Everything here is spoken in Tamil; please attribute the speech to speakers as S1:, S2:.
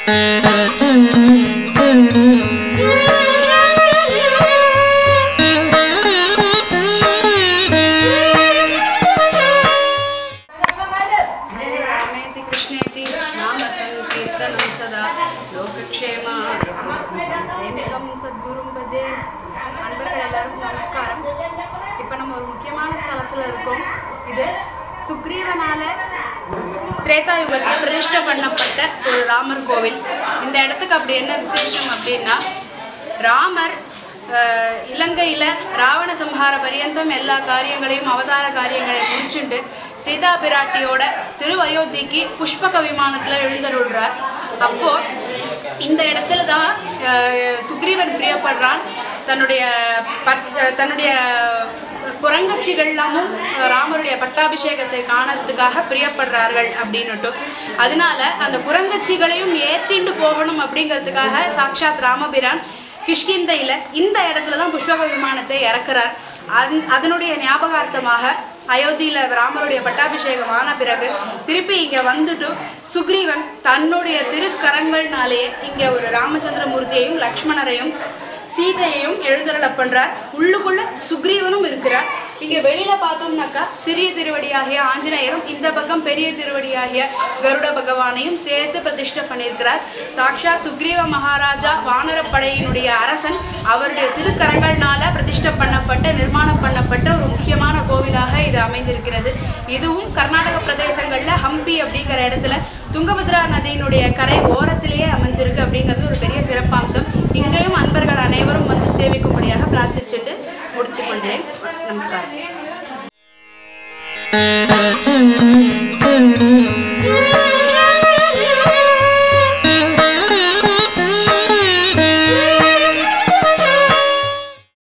S1: रामेति कृष्णेति नाम सङ्कीर्तनं सदा லோகக்ஷேமா பிரேமிகம் சத்குரும் பஜே அன்பர்கள் எல்லாருக்கும் நமஸ்காரம் இப்போ நம்ம ஒரு முக்கியமான ஸ்தலத்தில் இருக்கோம் இது சுக்ரீவனால திரேதாயுகத்தில் பிரதிஷ்டை பண்ணப்பட்ட ஒரு ராமர் கோவில் இந்த இடத்துக்கு அப்படி என்ன விசேஷம் அப்படின்னா ராமர் அஹ், இலங்கையில ராவண சம்ஹார பரியந்தம் எல்லா காரியங்களையும் அவதார காரியங்களையும் முடிச்சுண்டு சீதா பிராட்டியோட திருவயோத்திக்கு புஷ்பக விமானத்துல எழுந்தருள்றார் அப்போ இந்த இடத்துல தான் அஹ், சுக்ரீவன் பிரியப்படுறான் தன்னுடைய பத் தன்னுடைய குரங்கச்சிகள் எல்லாமும் ராமருடைய பட்டாபிஷேகத்தை காணறதுக்காக பிரியப்படுறார்கள் அப்படின்னுட்டு அதனால அந்த குரங்கச்சிகளையும் ஏத்திண்டு போகணும் அப்படிங்கிறதுக்காக சாக்ஷாத் ராமபிரான் கிஷ்கிந்தையில் இந்த இடத்துல தான் புஷ்பக விமானத்தை இறக்குறார் அந் அதனுடைய ஞாபகார்த்தமாக அயோத்தியில் ராமருடைய பட்டாபிஷேகம் ஆன பிறகு திருப்பி இங்கே வந்துட்டு சுக்ரீவன் தன்னுடைய திருக்கரங்கள்னாலேயே இங்கே ஒரு ராமச்சந்திரமூர்த்தியையும் லக்ஷ்மணரையும் சீதையையும் எழுந்தருள பண்றார் உள்ளுக்குள்ள சுக்ரீவனும் இருக்கிறார் இங்க வெளியில பார்த்தோம்னாக்கா சிறிய திருவடியாகிய ஆஞ்சநேயரும் இந்த பக்கம் பெரிய திருவடியாகிய கருட பகவானையும் சேர்த்து பிரதிஷ்டை பண்ணியிருக்கிறார் சாக்ஷாத் சுக்ரீவ மகாராஜா வானரப்படையினுடைய அரசன் அவருடைய திருக்கரங்கள்னால பிரதிஷ்டை பண்ணப்பட்ட நிர்மாணம் பண்ணப்பட்ட ஒரு முக்கியமான கோவிலாக இது அமைந்திருக்கிறது இதுவும் கர்நாடக பிரதேசங்கள்ல ஹம்பி அப்படிங்கிற இடத்துல துங்கபத்ரா நதியினுடைய கரை ஓரத்திலேயே அமைஞ்சிருக்கு அப்படிங்கிறது ஒரு பெரிய சிறப்பம்சம் இங்கேயும் அன்பர்கள் அனைவரும் வந்து சேவிக்கும்படியாக பிரார்த்திச்சுட்டு முடித்துக் கொண்டேன் நமஸ்காரம்